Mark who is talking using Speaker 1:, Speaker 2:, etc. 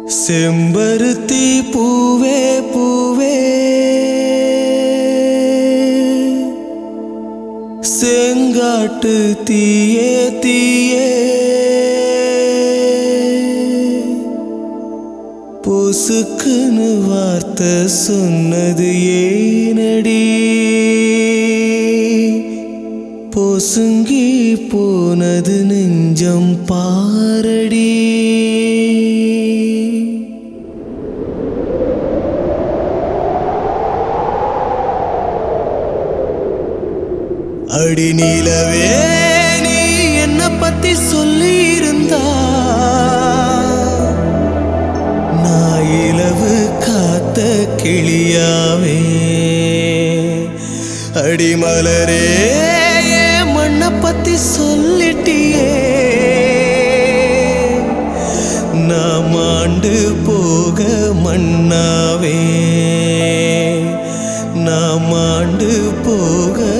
Speaker 1: செம்பருத்தி பூவே பூவே செங்காட்டு தீயே தீயே பொசுக்குன்னு வார்த்தை சொன்னது ஏனடி பொசுங்கி போனது நெஞ்சம் பாரடி அடி நீலவே நீ என்ன பத்தி சொல்லி இருந்தா நான் இலவு காத்த கிளியாவே அடிமலரே என் மண்ணை பத்தி சொல்லிட்டியே நான் மாண்டு போக மண்ணாவே நான் மாண்டு போக